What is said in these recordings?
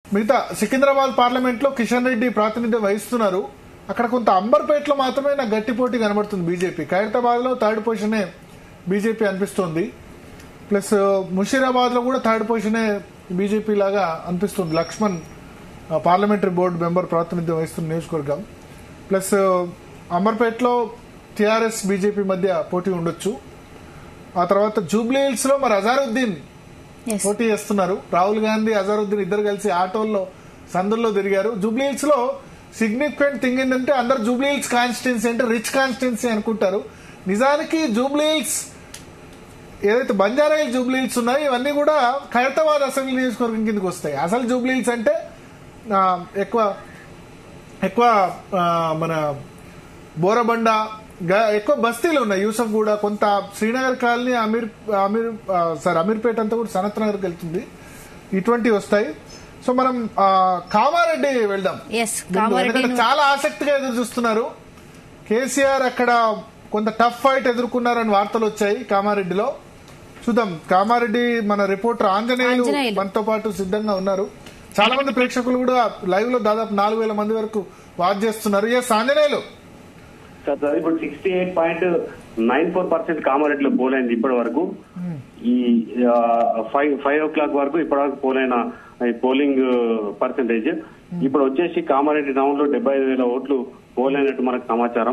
మిగతా సికింద్రాబాద్ పార్లమెంట్ లో కిషన్ రెడ్డి ప్రాతినిధ్యం వహిస్తున్నారు అక్కడ కొంత అంబర్పేటలో మాత్రమే నాకు గట్టి పోటీ కనబడుతుంది బీజేపీ ఖైరతాబాద్ లో థర్డ్ పొజిషనే బీజేపీ అనిపిస్తోంది ప్లస్ ముషీరాబాద్ లో కూడా థర్డ్ పొజిషనే బీజేపీ లాగా అనిపిస్తుంది లక్ష్మణ్ ఆ, పార్లమెంటరీ బోర్డు మెంబర్ ప్రాతినిధ్యం వహిస్తున్న నియోజకవర్గం ప్లస్ అంబర్పేటలో టీఆర్ఎస్ బీజేపీ మధ్య పోటీ ఉండొచ్చు ఆ తర్వాత జూబ్లీ హిల్స్ లో మరి అజారుద్దీన్ Yes. పోటీ చేస్తున్నారు రాహుల్ గాంధీ అజారుద్దీన్ ఇద్దరు కలిసి ఆటోల్లో సందుల్లో తిరిగారు జూబ్లీ హిల్స్ లో సిగ్నిఫికెంట్ థింగ్ ఏంటంటే అందరు జూబ్లీ హిల్స్ కాన్స్టిట్యున్సీ అంటే రిచ్ కాన్స్టిట్యున్సీ అనుకుంటారు నిజానికి జూబ్లీ హిల్స్ ఏదైతే బంజారా హిల్స్ జూబ్లీ హిల్స్ ఉన్నాయో ఇవన్నీ కూడా ఖైరతాబాద్ అసెంబ్లీ నియోజకవర్గం కిందకి వస్తాయి అసలు జూబ్లీ హిల్స్ అంటే ఆ, ఎక్కువ ఎక్కువ ఆ, మన బోరబండ గ- ఎక్కువ బస్తీలు ఉన్నాయి యూసఫ్ కూడా కొంత శ్రీనగర్ కాలనీ అమీర్ అమీర్ ఆ, సారీ అమీర్పేట అంతా కూడా సనత్ నగర్కి వెళ్తుంది ఇటువంటివి వస్తాయి సో మనం ఆ, కామారెడ్డి వెళ్దాం Yes, ముందు. కామారెడ్డి ఎందుకంటే ను- చాలా ఆసక్తిగా ఎదురు చూస్తున్నారు కేసీఆర్ అక్కడ కొంత టఫ్ ఫైట్ ఎదుర్కొన్నారని వార్తలు వచ్చాయి కామారెడ్డిలో చూద్దాం కామారెడ్డి మన రిపోర్టర్ ఆంజనేయులు ఆంజనేయులు. మనతో పాటు సిద్ధంగా ఉన్నారు చాలా మంది ప్రేక్షకులు కూడా లైవ్ లో దాదాపు నాలుగు వేల మంది వరకు వాచ్ చేస్తున్నారు ఎస్ ఆంజనేయులు సార్ సార్ ఇప్పుడు sixty eight point nine four percent కామారెడ్డిలో పోలైంది ఇప్పటి వరకు ఈ ఫైవ్ ఫైవ్ ఓ క్లాక్ వరకు ఇప్పటి వరకు పోలైన ఈ పోలింగ్ పర్సెంటేజ్ ఇప్పుడు వచ్చేసి కామారెడ్డి టౌన్ లో డెబ్బై ఐదు వేల ఓట్లు పోలైనట్టు మనకు సమాచారం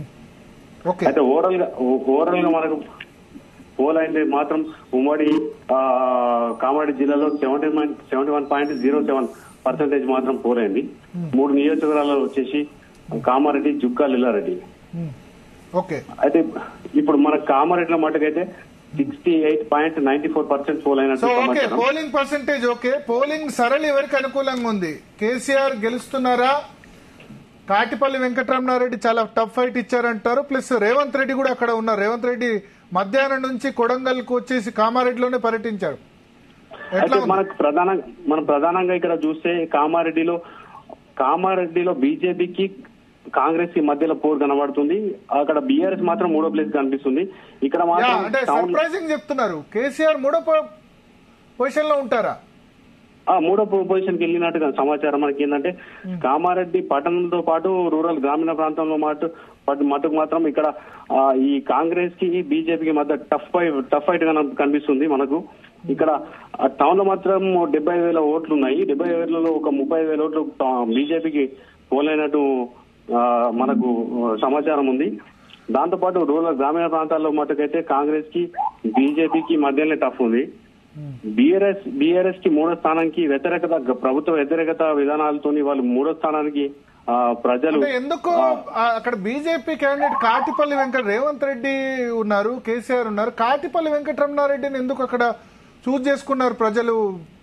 ఓకే అయితే ఓవరాల్ గా ఓవరాల్ గా మనకు పోల్ అయింది మాత్రం ఉమ్మడి ఆ, కామారెడ్డి జిల్లాలో seventy seventy one point zero seven percentage మాత్రం పోల్ అయింది మూడు నియోజకవర్గాల్లో వచ్చేసి కామారెడ్డి జుక్కాల్ ఇల్లారెడ్డి ఓకే అయితే ఇప్పుడు మన కామారెడ్డిలో మటుకైతే sixty eight point ninety four percent poll so అయినట్టు ఓకే సమాచారం పోలింగ్ పర్సెంటేజ్ ఓకే పోలింగ్ సరళి ఎవరికి అనుకూలంగా ఉంది కేసీఆర్ గెలుస్తున్నారా కాటిపల్లి వెంకటరమణారెడ్డి చాలా టఫ్ ఫైట్ ఇచ్చారంటారు ప్లస్ రేవంత్ రెడ్డి కూడా అక్కడ ఉన్నారు రేవంత్ రెడ్డి మధ్యాహ్నం నుంచి కొడంగల్కు వచ్చేసి కామారెడ్డిలోనే పర్యటించారు ఎట్లా అయితే ఉంది? మనకు ప్రధాన మనం ప్రధానంగా ఇక్కడ చూస్తే కామారెడ్డిలో కామారెడ్డిలో బీజేపీకి కాంగ్రెస్ కి మధ్యలో పోరు కనబడుతుంది అక్కడ బీఆర్ఎస్ మాత్రం మూడో ప్లేస్ కనిపిస్తుంది ఇక్కడ యా, మాత్రం అంటే టౌన్ సర్ప్రైజింగ్ చెప్తున్నారు కేసీఆర్ మూడో పొజిషన్ లో ఉంటారా ఆ మూడో పొజిషన్ కి వెళ్ళినట్టుగా సమాచారం మనకి ఏంటంటే కామారెడ్డి పట్టణంతో పాటు రూరల్ గ్రామీణ ప్రాంతంలో మాట పట్టు- మటుకు మాత్రం ఇక్కడ ఆ, ఈ కాంగ్రెస్ కి బీజేపీకి మధ్య టఫ్ ఫైట్ టఫ్ ఫైట్ గా కనిపిస్తుంది మనకు ఇక్కడ ఆ టౌన్ లో మాత్రం డెబ్బై వేల ఓట్లు ఉన్నాయి డెబ్బై వేలలో ఒక ముప్పై వేల ఓట్లు బీజేపీకి పోలైనట్టు ఆ, మనకు సమాచారం ఉంది దాంతో పాటు రూరల్ గ్రామీణ ప్రాంతాల్లో మటుకైతే కాంగ్రెస్ కి బీజేపీకి మధ్యలోనే టఫ్ ఉంది బీఆర్ఎస్ బీఆర్ఎస్ కి మూడో స్థానానికి వ్యతిరేకత ప్రభుత్వ వ్యతిరేకత విధానాలతోని వాళ్ళు మూడో స్థానానికి ఆ, ప్రజలు అంటే ఎందుకు ఆ, అక్కడ బీజేపీ క్యాండిడేట్ కాటిపల్లి వెంకట రేవంత్ రెడ్డి ఉన్నారు కేసీఆర్ ఉన్నారు కాటిపల్లి వెంకటరమణారెడ్డిని ఎందుకు అక్కడ చూజ్ చేసుకున్నారు ప్రజలు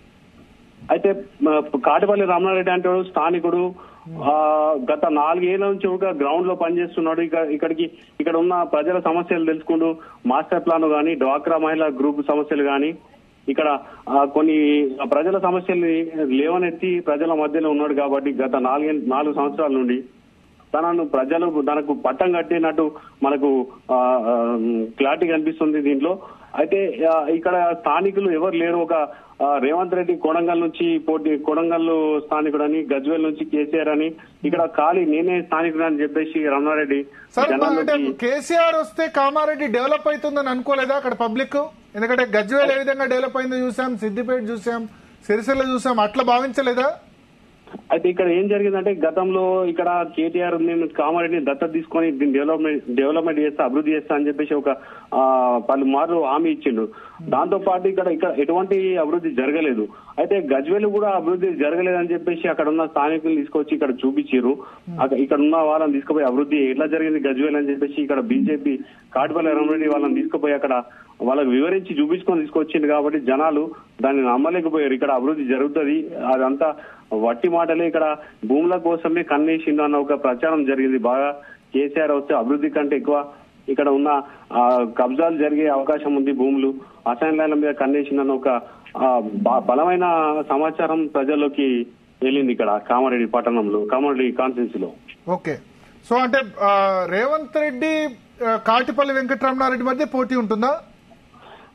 అయితే మ, కాటిపల్లి రమణారెడ్డి అంటే స్థానికుడు ఆ, గత నాలుగేళ్ల నుంచి ఒక గ్రౌండ్ లో పనిచేస్తున్నాడు ఇక ఇక్కడికి ఇక్కడ ఉన్న ప్రజల సమస్యలు తెలుసుకుంటూ మాస్టర్ ప్లాన్ గాని డ్వాక్రా మహిళా గ్రూప్ సమస్యలు గాని ఇక్కడ ఆ, కొన్ని ప్రజల సమస్యల్ని లేవనెత్తి ప్రజల మధ్యలో ఉన్నాడు కాబట్టి గత నాలుగే నాలుగు సంవత్సరాల నుండి తనను ప్రజలు తనకు పట్టం కట్టినట్టు మనకు ఆ, ఆ, క్లారిటీ కనిపిస్తుంది దీంట్లో అయితే ఆ, ఇక్కడ స్థానికులు ఎవరు లేరు ఒక ఆ, రేవంత్ రెడ్డి కొడంగల్ నుంచి పోటీ కొడంగల్ స్థానికుడు అని గజ్వేల్ నుంచి కేసీఆర్ అని ఇక్కడ ఖాళీ నేనే స్థానికుడు అని చెప్పేసి రమణారెడ్డి సార్ అంటే జనాల్లోకి కేసీఆర్ వస్తే కామారెడ్డి డెవలప్ అవుతుందని అనుకోలేదా అక్కడ పబ్లిక్ ఎందుకంటే గజ్వేల్ ఏ విధంగా డెవలప్ అయిందో చూసాం సిద్దిపేట చూసాం సిరిసిల్ల చూసాం అట్లా భావించలేదా అయితే ఇక్కడ ఏం జరిగిందంటే గతంలో ఇక్కడ కేటీఆర్ నేను కామారెడ్డిని దత్తత తీసుకొని దీన్ని డెవలప్మెంట్ డెవలప్మెంట్ చేస్తా అభివృద్ధి చేస్తా అని చెప్పేసి ఒక ఆ, పలుమార్లు హామీ ఇచ్చిండు దాంతో పాటు ఇక్కడ ఇక్కడ ఎటువంటి అభివృద్ధి జరగలేదు అయితే గజ్వేల్ కూడా అభివృద్ధి జరగలేదని చెప్పేసి అక్కడ ఉన్న స్థానికులు తీసుకొచ్చి ఇక్కడ చూపించారు ఇక్కడ ఉన్న వాళ్ళని తీసుకుపోయి అభివృద్ధి ఎట్లా జరిగింది గజ్వేల్ అని చెప్పేసి ఇక్కడ బీజేపీ కాటిపల్లి రమరెడ్డి వాళ్ళని తీసుకుపోయి అక్కడ వాళ్ళకి వివరించి చూపించుకొని తీసుకొచ్చింది కాబట్టి జనాలు దాన్ని నమ్మలేకపోయారు ఇక్కడ అభివృద్ధి జరుగుతుంది అదంతా వట్టి మాటలే ఇక్కడ భూముల కోసమే కన్నేసిండు అన్న ఒక ప్రచారం జరిగింది బాగా కేసీఆర్ వస్తే అభివృద్ధి కంటే ఎక్కువ ఇక్కడ ఉన్న ఆ, కబ్జాలు జరిగే అవకాశం ఉంది భూములు అసైన్ల మీద కన్నేసిందన్న ఒక ఆ, బ- బలమైన సమాచారం ప్రజల్లోకి వెళ్ళింది ఇక్కడ కామారెడ్డి పట్టణంలో కామారెడ్డి కాన్స్టిట్యూన్సీలో ఓకే సో అంటే ఆ, రేవంత్ రెడ్డి ఆ, కాటిపల్లి వెంకటరమణారెడ్డి మధ్య పోటీ ఉంటుందా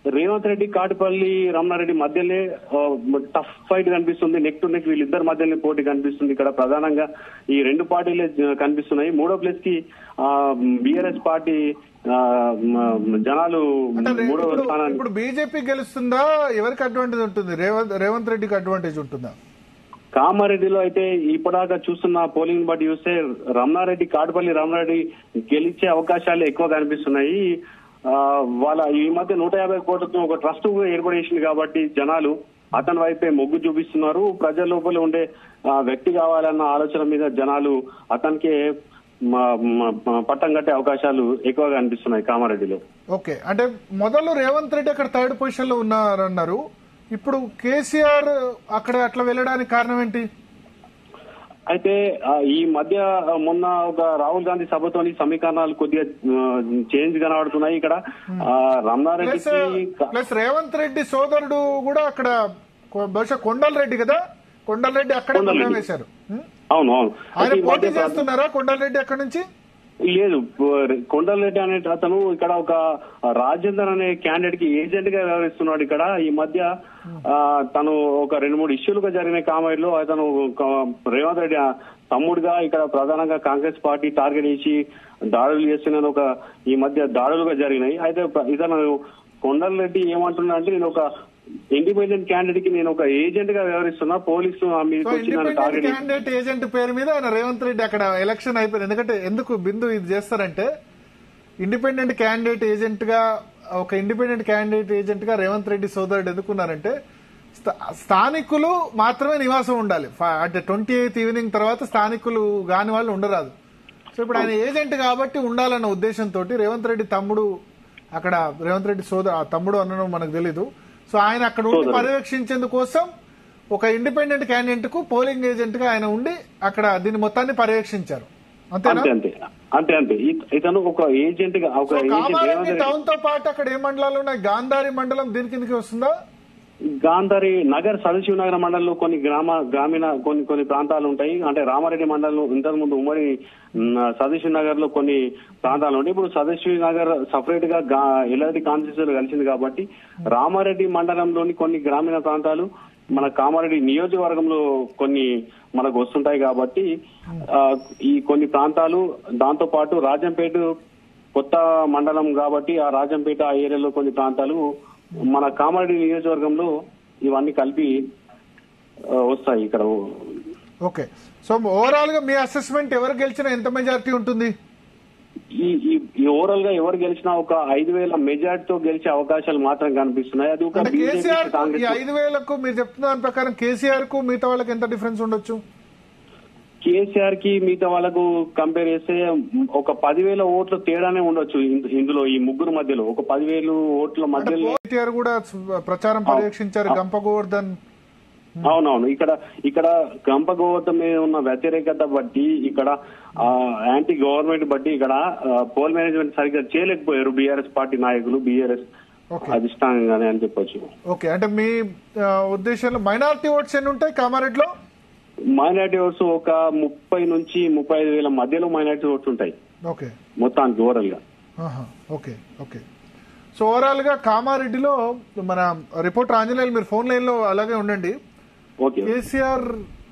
రేవంత్ రెడ్డి కాటిపల్లి రమణారెడ్డి మధ్యలో టఫ్ ఫైట్ కనిపిస్తుంది నెక్ టు నెక్ వీళ్ళిద్దరి మధ్యలో పోటీ కనిపిస్తుంది ఇక్కడ ప్రధానంగా ఈ రెండు పార్టీలే జ- కనిపిస్తున్నాయి మూడో ప్లేస్ కి బిఆర్ఎస్ పార్టీ ఆ, మ- జనాలు అంటే మూడో ఇప్పుడు స్థానాన్ని ఇప్పుడు బీజేపీ గెలుస్తుందా ఎవరికి అడ్వాంటేజ్ ఉంటుంది రేవంత్ రేవంత్ రెడ్డికి అడ్వాంటేజ్ ఉంటుందా కామారెడ్డిలో అయితే ఇప్పటిదాకా చూస్తున్న పోలింగ్ బట్టి చూస్తే రమణారెడ్డి కాటుపల్లి రమణారెడ్డి గెలిచే అవకాశాలు ఎక్కువ కనిపిస్తున్నాయి ఆ, వాళ్ళ ఈ మధ్య నూట యాభై కోట్లతో ఒక ట్రస్ట్ కూడా ఏర్పడేసింది కాబట్టి జనాలు అతని వైపే మొగ్గు చూపిస్తున్నారు ప్రజల లోపల ఉండే ఆ, వ్యక్తి కావాలన్న ఆలోచన మీద జనాలు అతనికే మ- మ- పట్టం కట్టే అవకాశాలు ఎక్కువగా కనిపిస్తున్నాయి కామారెడ్డిలో ఓకే అంటే మొదలు రేవంత్ రెడ్డి అక్కడ థర్డ్ పొజిషన్ లో ఉన్నారన్నారు ఇప్పుడు కేసీఆర్ అక్కడ అట్లా వెళ్ళడానికి కారణం ఏంటి అయితే ఆ, ఈ మధ్య ఆ, మొన్న ఒక రాహుల్ గాంధీ సభతోని సమీకరణాలు కొద్దిగా చేంజ్ కనబడుతున్నాయి ఇక్కడ ఆ, ప్లస్ రమణారెడ్డికి క- ప్లస్ రేవంత్ రెడ్డి సోదరుడు కూడా అక్కడ కొ- బహుశా కొండల్ రెడ్డి కదా కొండల్ రెడ్డి అక్కడే కొండల్ మకాం రెడ్డి. వేశారు ఉం? అవును అవును ఆయన అయితే ఈ పోటీ మధ్య చేస్తున్నారా కొండల్ రెడ్డి అక్కడ నుంచి లేదు కొండలరెడ్డి అనే అతను ఇక్కడ ఒక రాజేందర్ అనే క్యాండిడేట్ కి ఏజెంట్ గా వ్యవహరిస్తున్నాడు ఇక్కడ ఈ మధ్య ఆ, తను ఒక రెండు మూడు ఇష్యూలుగా జరిగిన కామెంట్లో అతను ఒక రేవంత్ రెడ్డి ఆ తమ్ముడుగా ఇక్కడ ప్రధానంగా కాంగ్రెస్ పార్టీ టార్గెట్ చేసి దాడులు చేస్తున్న ఒక ఈ మధ్య దాడులుగా జరిగినాయి అయితే ప్ర- ఇతను కొండలరెడ్డి ఏమంటున్నా అంటే నేను ఒక ఇండిపెండెంట్ క్యాండిడేట్ కి నేను ఒక ఏజెంట్ గా వ్యవహరిస్తున్నా పోలీసు ఆ మీదకి సో వచ్చి నన్ను ఇండిపెండెంట్ టార్గెట్ చేసి- క్యాండిడేట్ ఏజెంట్ పేరు మీద ఆయన రేవంత్ రెడ్డి అక్కడ ఎలక్షన్ అయిపోయింది ఎందుకంటే ఎందుకు బిందు ఇది చేస్తారంటే ఇండిపెండెంట్ క్యాండిడేట్ ఏజెంట్ గా ఒక ఇండిపెండెంట్ క్యాండిడేట్ ఏజెంట్ గా రేవంత్ రెడ్డి సోదరుడు ఎందుకున్నారంటే స్థా- స్థానికులు మాత్రమే నివాసం ఉండాలి ఫ- అంటే ట్వంటీ ఎయిత్ ఈవినింగ్ తర్వాత స్థానికులు కాని వాళ్ళు ఉండరాదు సో ఇప్పుడు ఆయన ఏజెంట్ కాబట్టి ఉండాలన్న ఉద్దేశంతో రేవంత్ రెడ్డి తమ్ముడు అక్కడ రేవంత్ రెడ్డి సోదరు ఆ తమ్ముడు అనడం మనకు తెలీదు సో ఆయన అక్కడ ఉండి సోదరుడు. పర్యవేక్షించేందుకోసం ఒక ఇండిపెండెంట్ క్యాండిడేట్ కు పోలింగ్ ఏజెంట్ గా ఆయన ఉండి అక్కడ దీన్ని మొత్తాన్ని పర్యవేక్షించారు అంతేనా అంతే అంతే అంతే అంతే ఇత- ఇతను ఒక ఏజెంట్ గా ఒక so agent Revanth Kamareddy Reddy town తో పాటు అక్కడ ఏ మండలాలు ఉన్నాయి గాంధారి మండలం దీని కిందకి వస్తుందా గాంధారి నగర్ సదాశివ నగర్ మండలంలో కొన్ని గ్రామ గ్రామీణ కొన్ని కొన్ని ప్రాంతాలు ఉంటాయి అంటే రామారెడ్డి మండలంలో ఇంతకు ముందు ఉమ్మడి సదాశివ నగర్ లో కొన్ని ప్రాంతాలు ఉంటాయి ఇప్పుడు సదాశివ నగర్ సపరేట్ గా గా- ఎల్ఆర్డి కాన్స్టిట్యూషన్ కలిసింది కాబట్టి రామారెడ్డి మండలంలోని కొన్ని గ్రామీణ ప్రాంతాలు మన కామారెడ్డి నియోజకవర్గంలో కొన్ని మనకు వస్తుంటాయి కాబట్టి ఆ, ఈ కొన్ని ప్రాంతాలు దాంతో పాటు రాజంపేట కొత్త మండలం కాబట్టి ఆ రాజంపేట ఆ ఏరియాలో కొన్ని ప్రాంతాలు మన కామారెడ్డి నియోజకవర్గంలో ఇవన్నీ కలిపి ఆ, వస్తాయి ఇక్కడ ఓకే సో ఓవరాల్ గా మీ అసెస్మెంట్ ఎవరు గెలిచినా ఎంత మెజారిటీ ఉంటుంది ఈ ఈ- ఈ ఓవరాల్ గా ఎవరు గెలిచినా ఒక ఐదు వేల మెజార్టీతో గెలిచే అవకాశాలు మాత్రం కనిపిస్తున్నాయి అది ఒక అంటే బీజేపీ కేసీఆర్ ఈ కాంగ్రెస్ ఐదు వేలకు మీరు చెప్తున్న దాని ప్రకారం కేసీఆర్ కు మిగతా వాళ్ళకి ఎంత డిఫరెన్స్ ఉండొచ్చు కేసీఆర్ కి మిగతా వాళ్ళకు కంపేర్ చేస్తే ఒక పదివేల ఓట్ల తేడానే ఉండొచ్చు ఇందు- ఇందులో ఈ ముగ్గురు మధ్యలో ఒక పదివేలు ఓట్ల అంటే మధ్యలో కేటీఆర్ కూడా ప్రచారం పర్యవేక్షించారు గంప గోవర్ధన్ అవునవును ఇక్కడ ఇక్కడ గంప గోవర్ధన్ మీద ఉన్న వ్యతిరేకత బట్టి ఇక్కడ ఆ, యాంటీ గవర్నమెంట్ బట్టి ఇక్కడ ఆ, పోల్ మేనేజ్మెంట్ సరిగ్గా చేయలేకపోయారు బీఆర్ఎస్ పార్టీ నాయకులు బీఆర్ఎస్ ఓకే అధిష్టానంగానే అని చెప్పొచ్చు ఓకే అంటే మీ ఆ, ఉద్దేశంలో మైనారిటీ ఓట్స్ ఎన్ని ఉంటాయి కామారెడ్డిలో మైనార్టీ ఓట్స్ ఒక ముప్పై నుంచి ముప్పై ఐదు వేల మధ్యలో మైనార్టీ ఓట్స్ ఉంటాయి ఓకే మొత్తానికి ఓవరాల్ గా ఆహా, ఓకే ఓకే సో ఓవరాల్ గా కామారెడ్డిలో మన రిపోర్టర్ ఆంజనేయులు మీరు ఫోన్ లైన్ లో అలాగే ఉండండి ఓకే కేసీఆర్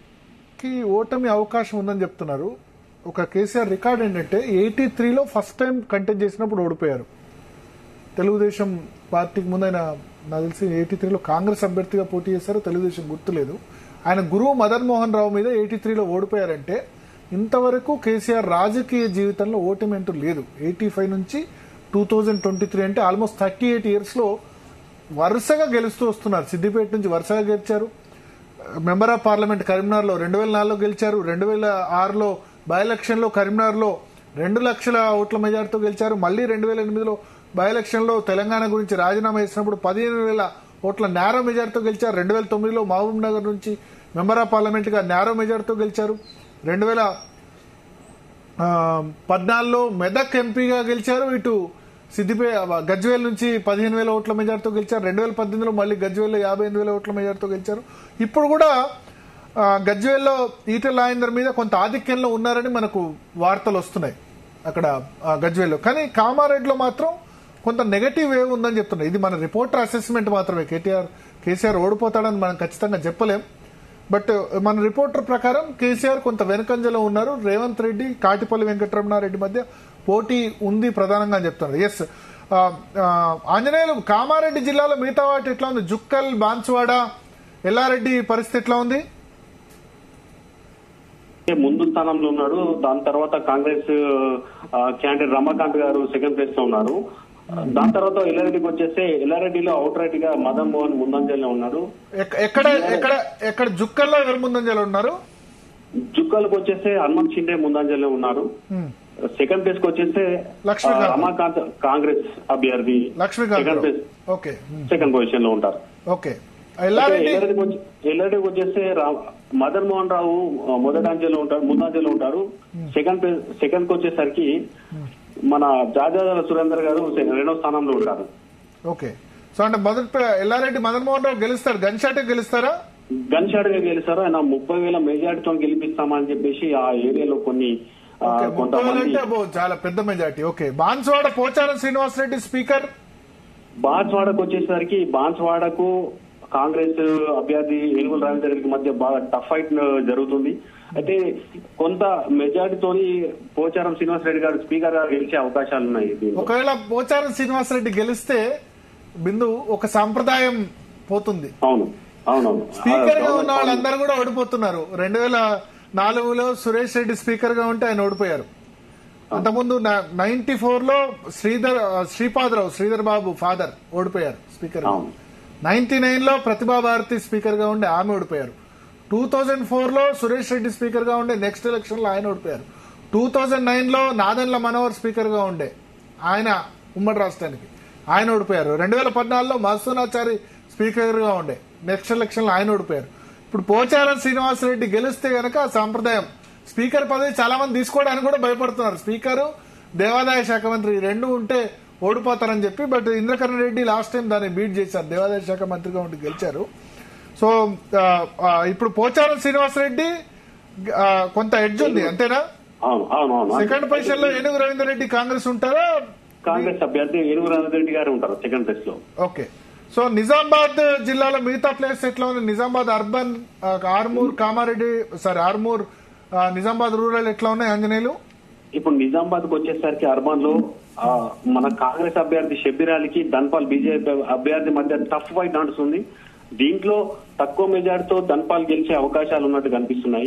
కి ఓటమి అవకాశం ఉందని చెప్తున్నారు ఒక కేసీఆర్ రికార్డ్ ఏంటంటే ఎయిటీ త్రీలో ఫస్ట్ టైం కంటెస్ట్ చేసినప్పుడు ఓడిపోయారు తెలుగుదేశం పార్టీకి ముందు ఆయన నాకు తెలిసి ఎయిటీ త్రీలో కాంగ్రెస్ అభ్యర్థిగా పోటీ చేశారు తెలుగుదేశం గుర్తులేదు ఆయన గురువు మదన్ మోహన్ రావు మీద ఎయిటీ త్రీలో ఓడిపోయారంటే ఇంతవరకు కేసీఆర్ రాజకీయ జీవితంలో ఓటమి అంటూ లేదు ఎయిటీ ఫైవ్ నుంచి టూ థౌజండ్ ట్వంటీ త్రీ అంటే ఆల్మోస్ట్ థర్టీ ఎయిట్ ఇయర్స్ లో వరుసగా గెలుస్తూ వస్తున్నారు సిద్దిపేట నుంచి వరుసగా గెలిచారు మెంబర్ ఆఫ్ పార్లమెంట్ కరీంనగర్ లో రెండు వేల నాలుగులో గెలిచారు రెండు వేల ఆరులో బై ఎలక్షన్ లో కరీంనగర్ లో రెండు లక్షల ఓట్ల మెజార్టీతో గెలిచారు మళ్ళీ రెండు వేల ఎనిమిదిలో బై ఎలక్షన్ లో తెలంగాణ గురించి రాజీనామా చేసినప్పుడు పదిహేను వేల ఓట్ల నేరో మెజార్టీతో గెలిచారు రెండు వేల తొమ్మిదిలో మహబూబ్ నగర్ నుంచి మెంబర్ ఆఫ్ పార్లమెంట్ గా నేరో మెజార్టీతో గెలిచారు రెండు వేల ఆ, పద్నాలుగులో మెదక్ ఎంపీగా గెలిచారు ఇటు సిద్దిపే గజ్వేల్ నుంచి పదిహేను వేల ఓట్ల మెజార్టీతో గెలిచారు రెండు వేల పద్దెనిమిదిలో మళ్ళీ గజ్వేల్లో యాభై ఎనిమిది వేల ఓట్ల మెజార్టీతో గెలిచారు ఇప్పుడు కూడా ఆ, గజ్వేల్లో ఈటెల రాజేందర్ మీద కొంత ఆధిక్యంలో ఉన్నారని మనకు వార్తలు వస్తున్నాయి అక్కడ ఆ, గజ్వేల్లో కానీ కామారెడ్డిలో మాత్రం కొంత నెగటివ్ వేవ్ ఉందని చెప్తున్నారు ఇది మన రిపోర్టర్ అసెస్మెంట్ మాత్రమే కేటీఆర్ కేసీఆర్ ఓడిపోతాడని మనం ఖచ్చితంగా చెప్పలేం బట్ మన రిపోర్టర్ ప్రకారం కేసీఆర్ కొంత వెనుకంజలో ఉన్నారు రేవంత్ రెడ్డి కాటిపల్లి వెంకటరమణారెడ్డి మధ్య పోటీ ఉంది ప్రధానంగా అని చెప్తున్నారు ఎస్ ఆంజనేయులు కామారెడ్డి జిల్లాలో మిగతా వాటి ఎట్లా ఉంది జుక్కల్ బాన్సువాడ ఎల్లారెడ్డి పరిస్థితి ఎట్లా ఉంది ముందు స్థానంలో ఉన్నాడు దాని తర్వాత కాంగ్రెస్ క్యాండిడేట్ రమాకాంత్ గారు సెకండ్ ప్లేస్ లో ఉన్నారు దాని తర్వాత ఎల్లారెడ్డికి వచ్చేస్తే ఎల్లారెడ్డిలో అవుట్ రైట్ గా మదన్ మోహన్ ముందంజలో ఉన్నాడు ఎక్క- ఎక్కడ ఎక్కడ ఎక్కడ జుక్కల్లో ఎవరు ముందంజలో ఉన్నారు చుక్కలకు వచ్చేస్తే హనుమంత్ షిండే ముందంజలో ఉన్నారు హ్మ్. సెకండ్ ప్లేస్ కి వచ్చేస్తే లక్ష్మీకాంత్. ఆ, రమాకాంత్ కాంగ్రెస్ అభ్యర్థి Laxmikant second Rao. Place okay hmm. Second position లో ఉంటారు ఓకే ఎల్లారెడ్డి ఎల్లారెడ్డికి వచ్చి- ఎల్లారెడ్డికి వచ్చేస్తే రా- మదన్ మోహన్ రావు ఆ, మొదటి అంచెలో ఉంటారు ముందంచెలో ఉంటారు సెకండ్ ప్లేస్ సెకండ్ కి వచ్చేసరికి మన జాజాల సురేందర్ గారు సె- రెండో స్థానంలో ఉంటారు ఓకే సో అంటే మొదటి పే- ఎల్లారెడ్డి మదన్ మోహన్ రావు గెలుస్తారు గన్ షాట్ గెలుస్తారా గన్ షాట్ గా గెలిచారు ఆయన ముప్పై వేల మెజార్టీతో గెలిపిస్తామని చెప్పేసి ఆ ఏరియాలో కొన్ని ఆ, ఓకే, ముప్పై వేలు కొంతమంది అంటే అబ్బో, చాలా పెద్ద majority okay Banswada Pocharam Srinivas Reddy speaker బాన్స్వాడకు వచ్చేసరికి బాన్స్వాడకు కాంగ్రెస్ అభ్యర్థి ఏనుగుల రవీంద్ర రెడ్డికి మధ్య బాగా టఫ్ ఫైట్ జరుగుతుంది అయితే కొంత మెజార్టీతోని పోచారం శ్రీనివాస్ రెడ్డి గారు స్పీకర్ గా గెలిచే అవకాశాలు ఉన్నాయి దీనిలో. ఒకవేళ పోచారం శ్రీనివాస్ రెడ్డి గెలిస్తే బిందు ఒక సాంప్రదాయం పోతుంది అవును అవునవును స్పీకర్ గా ఆ, ఉన్న వాళ్ళందరూ కూడా ఓడిపోతున్నారు రెండు వేల నాలుగులో సురేష్ రెడ్డి స్పీకర్ గా ఉంటే ఆయన ఓడిపోయారు అంతకుముందు నైన్టీ ఫోర్ లో శ్రీధర్ శ్రీపాదరావు శ్రీధర్ బాబు ఫాదర్ ఓడిపోయారు స్పీకర్ గా అవును నైన్టీ నైన్ లో ప్రతిభా భారతి స్పీకర్ గా ఉండే ఆమె ఓడిపోయారు టూ థౌజండ్ ఫోర్ లో సురేష్ రెడ్డి స్పీకర్ గా ఉండే నెక్స్ట్ ఎలక్షన్ లో ఆయన ఓడిపోయారు టూ థౌజండ్ నైన్ లో నాదన్ల మనోహర్ స్పీకర్ గా ఉండే ఆయన ఉమ్మడి రాష్ట్రానికి ఆయన ఓడిపోయారు రెండు వేల పద్నాలుగులో మధుసూనాచారి స్పీకర్ గా ఉండే నెక్స్ట్ ఎలక్షన్ లో ఆయన ఓడిపోయారు ఇప్పుడు పోచారం శ్రీనివాస్ రెడ్డి గెలిస్తే గనక ఆ సాంప్రదాయం స్పీకర్ పదవి చాలా మంది తీసుకోవడానికి కూడా భయపడుతున్నారు స్పీకరు దేవాదాయ శాఖ మంత్రి ఈ రెండు ఉంటే ఓడిపోతారని చెప్పి but Indrakaran Reddy last time దాన్ని బీట్ చేశారు దేవాదాయ శాఖ మంత్రిగా ఉండి గెలిచారు సో ఆ, ఆ, ఇప్పుడు పోచారం శ్రీనివాస్ రెడ్డి ఆ, కొంత ఎడ్జ్ ఉంది అంతేనా అవును అవును అవును సెకండ్ పొజిషన్ లో ఏనుగు రవీందర్ రెడ్డి కాంగ్రెస్ ఉంటారా కాంగ్రెస్ అభ్యర్థి ఏనుగు రవీంద్ర రెడ్డి గారు ఉంటారు సెకండ్ ప్లేస్ లో ఓకే సో నిజామాబాద్ జిల్లాలో మిగతా ప్లేస్ ఎట్లా ఉంది నిజామాబాద్ అర్బన్ ఆ, ఆర్మూర్ కామారెడ్డి సారీ ఆర్మూర్ ఆ, నిజామాబాద్ రూరల్ ఎట్లా ఉన్నాయి ఆంజనేయులు ఇప్పుడు నిజామాబాద్ కు వచ్చేసరికి అర్బన్ లో ఆ, మన కాంగ్రెస్ అభ్యర్థి షబ్బీర్ అలీకి ధన్పాల్ బీజేపీ అభ్యర్థి మధ్య టఫ్ ఫైట్ నడుస్తుంది దీంట్లో తక్కువ మెజార్టీతో ధన్పాల్ గెలిచే అవకాశాలు ఉన్నట్టు కనిపిస్తున్నాయి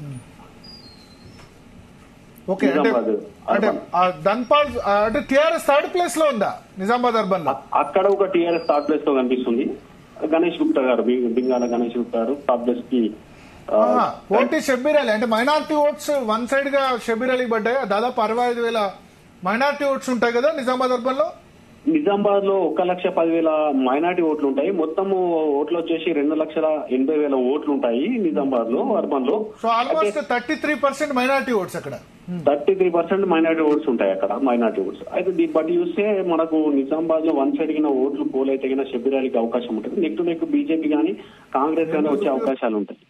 ఓకే అంటే నిజామాబాద్ అంటే అర్బన్. ఆ ధన్పాల్ ఆ, అంటే టిఆర్ఎస్ థర్డ్ ప్లేస్ లో ఉందా నిజామాబాద్ అర్బన్ లో అ- అక్కడ ఒక టీఆర్ఎస్ థర్డ్ ప్లేస్ లో కనిపిస్తుంది గణేష్ గుప్తా గారు బి- బింగాల గణేష్ గుప్తా గారు థర్డ్ ప్లేస్ కి ఆ, ఆహా, పోటీ షబ్బీర్ అలీ అంటే మైనార్టీ ఓట్స్ వన్ సైడ్ గా షబ్బీర్ అలీ పడ్డాయి దాదాపు అరవై ఐదు వేల మైనార్టీ ఓట్స్ ఉంటాయి కదా నిజామాబాద్ అర్బన్ లో నిజామాబాద్ లో ఒక లక్ష పదివేల మైనార్టీ ఓట్లు ఉంటాయి మొత్తము ఓట్లు వచ్చేసి రెండు లక్షల ఎనభై వేల ఓట్లు ఉంటాయి నిజామాబాద్ లో అర్బన్ లో so almost thirty three percent minority votes అక్కడ thirty three percent minority votes ఉంటాయి అక్కడ మైనార్టీ ఓట్స్ అయితే దీన్ని బట్టి చూస్తే మనకు నిజామాబాద్ లో వన్ సైడ్ గిన ఓట్లు పోల్ అయితే గిన షబ్బీరాలికి అవకాశం ఉంటుంది నెక్ టు నెక్ బీజేపీ గానీ కాంగ్రెస్ గానీ వచ్చే అవకాశాలు ఉంటాయి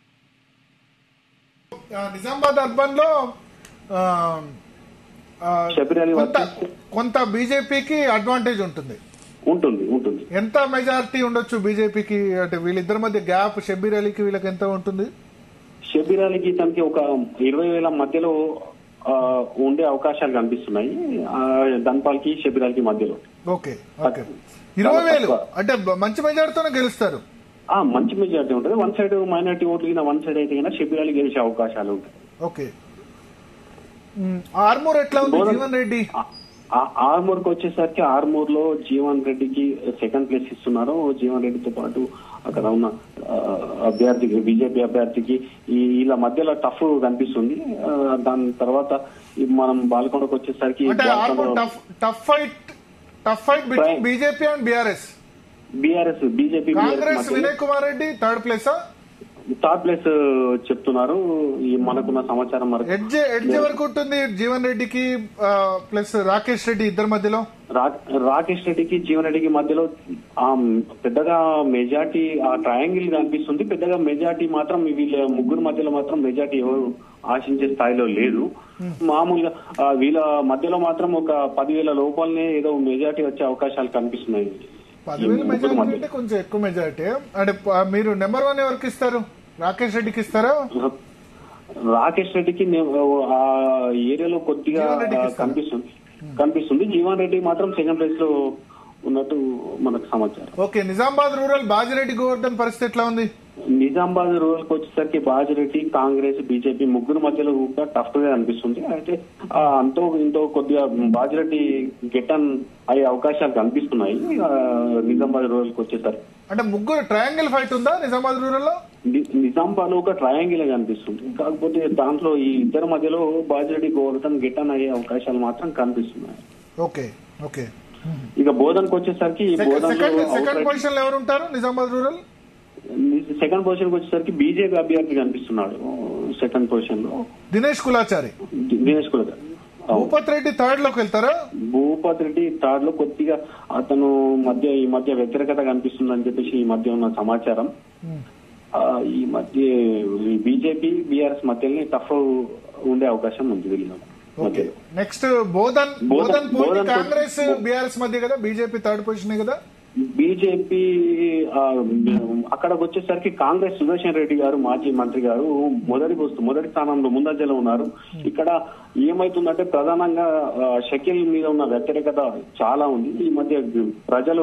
ఆ, నిజామాబాద్ అర్బన్ లో ఆ, ఆ, షబ్బీర్ అలీ కొంత వర్సెస్ కొంత బీజేపీకి అడ్వాంటేజ్ ఉంటుంది ఉంటుంది ఉంటుంది ఎంత మెజారిటీ ఉండొచ్చు బీజేపీకి అంటే వీళ్ళిద్దరి మధ్య గ్యాప్ షబ్బీర్ అలీకి వీళ్ళకి ఎంత ఉంటుంది షబ్బీర్ అలీకి తనకి ఒక ఇరవై వేల మధ్యలో ఆ, ఉండే అవకాశాలు కనిపిస్తున్నాయి ఆ, ధన్పాల్ కి షబ్బీర్ అలీకి మధ్యలో ఓకే ఓకే ఇరవై వేలు అంటే బ- మంచి మెజారిటీతోనే గెలుస్తారు ఆ మంచి మెజార్టీ ఉంటుంది వన్ సైడ్ మైనార్టీ ఓట్లు కింద వన్ సైడ్ అయితే కింద షబ్బీర్ అలీ గెలిచే అవకాశాలు ఉంటాయి ఓకే మ్, ఆర్మూర్ ఎట్లా ఉంది బోధన్- జీవన్ రెడ్డి ఆర్మూర్ కి వచ్చేసరికి ఆర్మూర్ లో జీవన్ రెడ్డికి సెకండ్ ప్లేస్ ఇస్తున్నారు జీవన్ రెడ్డితో పాటు అక్కడ ఉన్న ఆ, అభ్యర్థికి బీజేపీ అభ్యర్థికి ఈ వీళ్ళ మధ్యలో టఫ్ కనిపిస్తుంది ఆ, దాని తర్వాత ఈ మనం బాల్కొండకు వచ్చేసరికి అంటే Armoor tough tough fight tough fight between Right. BJP and BRS BRS BJP Congress Vinay Kumar Reddy third ప్లేసా థర్డ్ ప్లేస్ చెప్తున్నారు ఈ మనకున్న సమాచారం వరకు ఎడ్జ్ ఎడ్జ్ వరకు ఉంటుంది జీవన్ రెడ్డికి ప్లస్ రాకేష్ రెడ్డి ఇద్దరి మధ్యలో రా- రాకేష్ రెడ్డికి జీవన్ రెడ్డికి మధ్యలో ఆ పెద్దగా మెజార్టీ ఆ ట్రయాంగిల్ కనిపిస్తుంది పెద్దగా మెజార్టీ మాత్రం వీళ్ళ ముగ్గురు మధ్యలో మాత్రం మెజార్టీ ఎవరు ఆశించే స్థాయిలో లేదు మామూలుగా ఆ, వీళ్ళ మధ్యలో మాత్రం ఒక పదివేల లోపలనే ఏదో మెజార్టీ వచ్చే అవకాశాలు కనిపిస్తున్నాయి పదివేల ఈ ముగ్గురు మెజార్టీ మధ్య. అంటే కొంచెం ఎక్కువ మెజార్టీ అంటే ప- మీరు నెంబర్ వన్ ఎవరికి ఇస్తారు రాకేష్ రెడ్డికి ఇస్తారా రాకేష్ రెడ్డికి నే- ఆ ఏరియాలో కొద్దిగా జీవన్ రెడ్డికి ఇస్తారా? కనిపిస్తుంది కనిపిస్తుంది జీవన్ రెడ్డి మాత్రం సెకండ్ ప్లేస్ లో ఉన్నట్టు మనకు సమాచారం ఓకే నిజామాబాద్ రూరల్ బాజిరెడ్డి గోవర్ధన్ పరిస్థితి ఎట్లా ఉంది నిజామాబాద్ రూరల్ కి వచ్చేసరికి బాజిరెడ్డి కాంగ్రెస్ బీజేపీ ముగ్గురు మధ్యలో కూడా టఫ్ గా అనిపిస్తుంది అయితే ఆ, అంతో ఇంతో కొద్దిగా బాజిరెడ్డి గెటన్ అయ్యే అవకాశాలు కనిపిస్తున్నాయి ఆ, నిజామాబాద్ రూరల్ కి వచ్చేసరికి అంటే ముగ్గురు ట్రయాంగిల్ ఫైట్ ఉందా నిజామాబాద్ రూరల్ లో ని- నిజామాబాద్ లో ఒక ట్రయాంగిల్ కనిపిస్తుంది కాకపోతే దాంట్లో ఈ ఇద్దరి మధ్యలో బాజిరెడ్డి గోవర్ధన్ గెటన్ అయ్యే అవకాశాలు మాత్రం కనిపిస్తున్నాయి ఓకే ఓకే ఇక బోధనకు వచ్చేసరికి ఈ సెకండ్ బోధనలో సెకండ్ సెకండ్ outright- పొజిషన్ లో ఎవరు ఉంటారు నిజామాబాద్ రూరల్ సెకండ్ పొజిషన్ కి వచ్చేసరికి బీజేపీ అభ్యర్థి కనిపిస్తున్నాడు సెకండ్ పొజిషన్ లో దినేష్ కులాచారి దినేష్ కులకర్ అవును. భూపత్ రెడ్డి థర్డ్ లోకి వెళ్తారా భూపతి రెడ్డి థర్డ్ లో కొద్దిగా అతను మధ్య ఈ మధ్య వ్యతిరేకత కనిపిస్తుందని చెప్పేసి ఈ మధ్య ఉన్న సమాచారం ఆ, ఈ మధ్య బీజేపీ బీఆర్ఎస్ మధ్యలో టఫ్ ఉండే అవకాశం ఉంది వీళ్ళ ఓకే మధ్యలో నెక్స్ట్ బోధన్ బోధన్- బోధన్ పోటీ బోధన్ కాంగ్రెస్ పోటీ- బీఆర్ఎస్ మధ్య కదా బీజేపీ థర్డ్ పొజిషన్ కదా బీజేపీ ఆ, అక్కడికి వచ్చేసరికి కాంగ్రెస్ సుదర్శన్ రెడ్డి గారు మాజీ మంత్రి గారు మొదటి వస్తు మొదటి స్థానంలో ముందంజలో ఉన్నారు ఇక్కడ ఏమైతుందంటే ప్రధానంగా ఆ, షకీల్ మీద ఉన్న వ్యతిరేకత చాలా ఉంది ఈ మధ్య ప్రజలు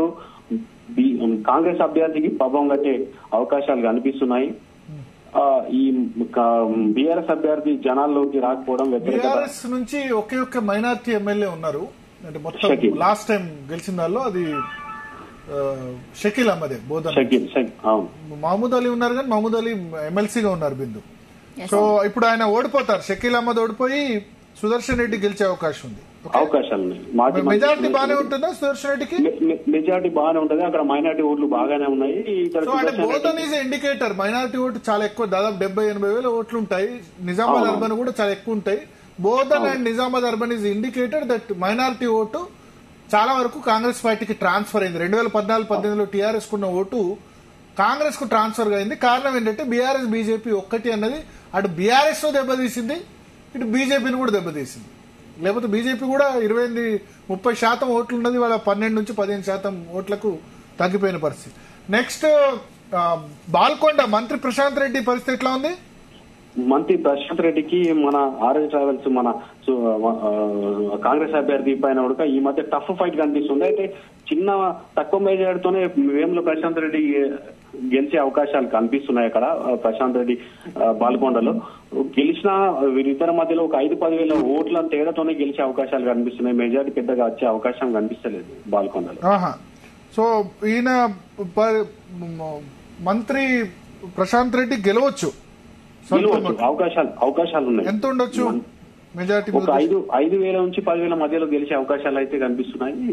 బి- కాంగ్రెస్ అభ్యర్థికి పబ్బం కట్టే అవకాశాలు కనిపిస్తున్నాయి ఆ, ఈ బీఆర్ఎస్ అభ్యర్థి జనాల్లోకి రాకపోవడం వ్యతిరేకత బీఆర్ఎస్ నుంచి ఒకే ఒక్క మైనార్టీ ఎమ్మెల్యే ఉన్నారు అంటే మొత్తం షకీల్. లాస్ట్ టైం గెలిచిన దానిలో అది ఆ, షకీల్ అహ్మదే బోధన్ షకీల్ షకీల్ అవును మహమూద్ అలీ ఉన్నారు కానీ మహమూద్ అలీ ఎమ్మెల్సీగా ఉన్నారు బిందు సో ఇప్పుడు ఆయన ఓడిపోతారు షకీల్ అహ్మద్ ఓడిపోయి సుదర్శన్ రెడ్డి గెలిచే అవకాశం ఉంది అవకాశాలు ఉన్నాయి మాజీ మెజార్టీ మంత్రి- బాగానే ఉంటుందా సుదర్శన్ రెడ్డికి మె- మె- మెజారిటీ బాగానే ఉంటది అక్కడ మైనార్టీ ఓట్లు బాగానే ఉన్నాయి ఇక్కడ సో అంటే Sudarshan Bodhan Reddy- is indicator minority vote చాలా ఎక్కువ దాదాపు డెబ్బై ఎనభై వేల ఓట్లు ఉంటాయి నిజామాబాద్ అవును. అర్బన్ కూడా చాలా ఎక్కువ ఉంటాయి Bodhan and Nizamabad urban is indicator that minority vote చాలా వరకు కాంగ్రెస్ పార్టీకి ట్రాన్స్ఫర్ అయింది రెండు వేల పద్నాలుగు పద్దెనిమిదిలో టీఆర్ఎస్ కున్న ఓటు కాంగ్రెస్ కు ట్రాన్స్ఫర్ అయింది కారణం ఏంటంటే బీఆర్ఎస్ బీజేపీ ఒక్కటి అన్నది అటు బీఆర్ఎస్ ను దెబ్బతీసింది ఇటు బీజేపీని కూడా దెబ్బతీసింది లేకపోతే బీజేపీ కూడా ఇరవై ఎనిమిది ముప్పై శాతం ఓట్లు ఉన్నది వాళ్ళ పన్నెండు నుంచి పదిహేను శాతం ఓట్లకు తగ్గిపోయిన పరిస్థితి నెక్స్ట్ ఆ, బాల్కొండ మంత్రి ప్రశాంత్ రెడ్డి పరిస్థితి ఎట్లా ఉంది మంత్రి ప్రశాంత్ రెడ్డికి మన ఆరెంజ్ ట్రావెల్స్ మన సు- ఆ, కాంగ్రెస్ అభ్యర్థి పైన కూడా ఈ మధ్య టఫ్ ఫైట్ కనిపిస్తుంది అయితే చిన్న తక్కువ మెజార్టీతోనే వేముల ప్రశాంత్ రెడ్డి గెలిచే అవకాశాలు కనిపిస్తున్నాయి అక్కడ ఆ, ప్రశాంత్ రెడ్డి ఆ, బాల్కొండలో గెలిచిన వీరిద్దరి మధ్యలో ఒక ఐదు పది వేల ఓట్ల తేడాతోనే గెలిచే అవకాశాలు కనిపిస్తున్నాయి మెజార్టీ పెద్దగా వచ్చే అవకాశం కనిపిస్తలేదు బాల్కొండలో ఆహా సో ఈయన ప- మ- మంత్రి ప్రశాంత్ రెడ్డి గెలవచ్చు స్వల్ప గెలవచ్చు మొత్తం. అవకాశాలు అవకాశాలు ఉన్నాయి ఎంత ఉండొచ్చు మెజార్టీ ఒక ఐదు ఐదు వేల నుంచి పదివేల మధ్యలో గెలిచే అవకాశాలు అయితే కనిపిస్తున్నాయి